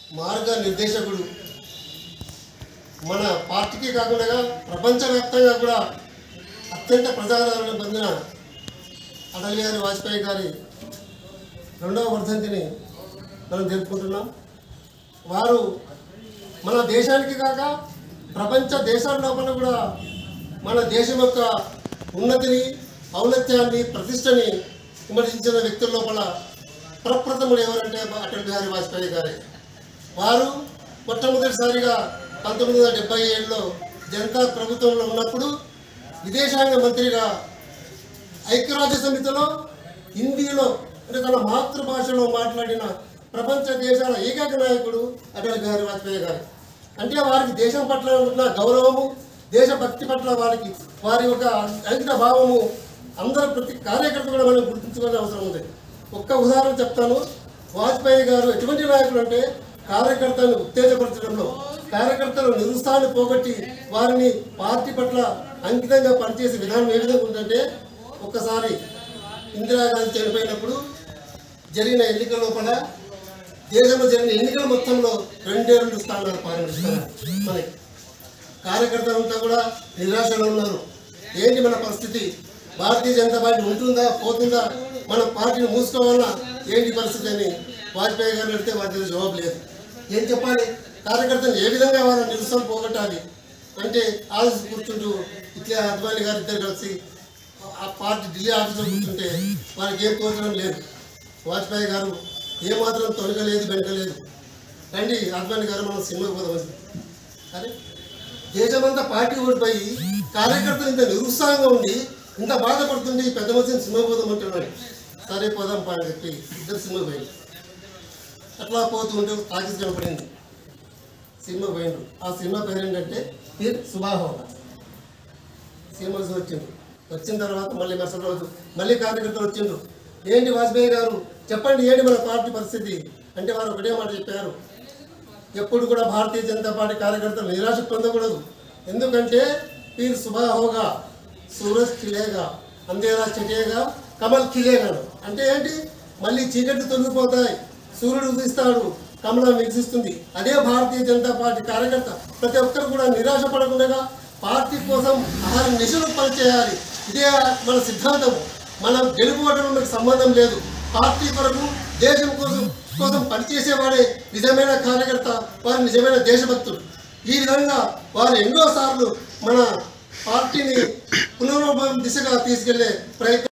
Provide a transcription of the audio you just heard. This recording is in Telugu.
మార్గ నిర్దేశకుడు మన పార్టీకి కాకుండా ప్రపంచవ్యాప్తంగా కూడా అత్యంత ప్రజాదరణ పొందిన అటల్ బిహారీ వాజ్పేయి గారి రెండవ వర్ధంతిని మనం జరుపుకుంటున్నాం వారు మన దేశానికి కాక ప్రపంచ దేశాల లోపల కూడా మన దేశం యొక్క ఉన్నతిని ఔన్నత్యాన్ని ప్రతిష్టని విమర్శించిన వ్యక్తుల లోపల ప్రప్రథముడు ఎవరంటే అటల్ బిహారీ వాజ్పేయి గారే వారు మొట్టమొదటిసారిగా పంతొమ్మిది వందల డెబ్బై ఏడులో జనతా ప్రభుత్వంలో ఉన్నప్పుడు విదేశాంగ మంత్రిగా ఐక్యరాజ్య సమితిలో హిందీలో అంటే తన మాతృభాషలో మాట్లాడిన ప్రపంచ దేశాల ఏకైక నాయకుడు అటల్ బిహారీ వాజ్పేయి గారు అంటే వారికి దేశం పట్ల ఉన్న గౌరవము దేశభక్తి పట్ల వారికి వారి యొక్క అంకిత భావము అందరూ ప్రతి కార్యకర్త కూడా మనం గుర్తించుకోవాల్సిన అవసరం ఉంది ఒక్క ఉదాహరణ చెప్తాను వాజ్పేయి గారు ఎటువంటి నాయకుడు అంటే కార్యకర్తలను ఉత్తేజపరచడంలో కార్యకర్తలు నిరుత్సాహాన్ని పోగొట్టి వారిని పార్టీ పట్ల అంకితంగా పనిచేసే విధానం ఏ విధంగా ఉందంటే ఒక్కసారి ఇందిరాగాంధీ చనిపోయినప్పుడు జరిగిన ఎన్నికల లోపల దేశంలో జరిగిన ఎన్నికల మొత్తంలో రెండే రెండు స్థానాలు పాల్గొనిస్తున్నారు మనకి కార్యకర్తలంతా కూడా నిరాశలో ఉన్నారు ఏంటి మన పరిస్థితి భారతీయ జనతా పార్టీ ఉంటుందా పోతుందా మన పార్టీని మూసుకోవాలా ఏంటి పరిస్థితి అని వాజ్పేయి గారు అడిగితే వారి దగ్గర జవాబు లేదు ఏం చెప్పాలి కార్యకర్తలు ఏ విధంగా వారిని నిరుత్సాహం పోగొట్టాలి అంటే ఆలోచి కూర్చుంటూ ఇట్లా అద్వానీ గారు ఇద్దరు కలిసి ఆ పార్టీ ఢిల్లీ ఆఫీసులో కూర్చుంటే వారికి ఏం తోచడం లేదు వాజ్పేయి గారు ఏమాత్రం తొలగలేదు వెనకలేదు రండి అద్వానీ గారు మనం సినిమాకి పోదామని అరే దేశమంతా పార్టీ ఓడిపోయి కార్యకర్తలు ఇంత నిరుత్సాహంగా ఉండి ఇంత బాధపడుతుంటే ఈ పెద్ద మనిషిని సినిమా పోదాం అంటున్నాడు సరే పోదాం పా అని చెప్పి ఇద్దరు సినిమా పోయింది అట్లా పోతుంటే టాకీస్ కనపడింది సినిమా పోయిండు ఆ సినిమా పేరు ఏంటంటే పీర్ సుబాహోగా సినిమా చూసి వచ్చిండ్రు వచ్చిన తర్వాత మళ్ళీ మరుసటి రోజు మళ్ళీ కార్యకర్తలు వచ్చిండ్రు ఏంటి వాజ్పేయి గారు చెప్పండి ఏంటి మన పార్టీ పరిస్థితి అంటే వారు ఒకటే మాట చెప్పారు ఎప్పుడు కూడా భారతీయ జనతా పార్టీ కార్యకర్తలు నిరాశ పొందకూడదు ఎందుకంటే పీర్ సుబా హోగా సూరజ్ ఖిలేగా అంధేరా చెటేగా కమల్ ఖిలేగాను అంటే ఏంటి మళ్ళీ చీకట్లు తొలగిపోతాయి సూర్యుడు ఉదిస్తాడు కమలం వికసిస్తుంది అదే భారతీయ జనతా పార్టీ కార్యకర్త ప్రతి ఒక్కరు కూడా నిరాశ పడకుండా పార్టీ కోసం ఆహార నిశలు పనిచేయాలి ఇదే మన సిద్ధాంతం మన గెలుపు ఓటములకు సంబంధం లేదు పార్టీ కొరకు దేశం కోసం కోసం పనిచేసేవాడే నిజమైన కార్యకర్త వారు నిజమైన దేశభక్తుడు ఈ విధంగా వారు ఎన్నోసార్లు మన పార్టీని పునరుద్ధరణ దిశగా తీసుకెళ్లే ప్రయత్నం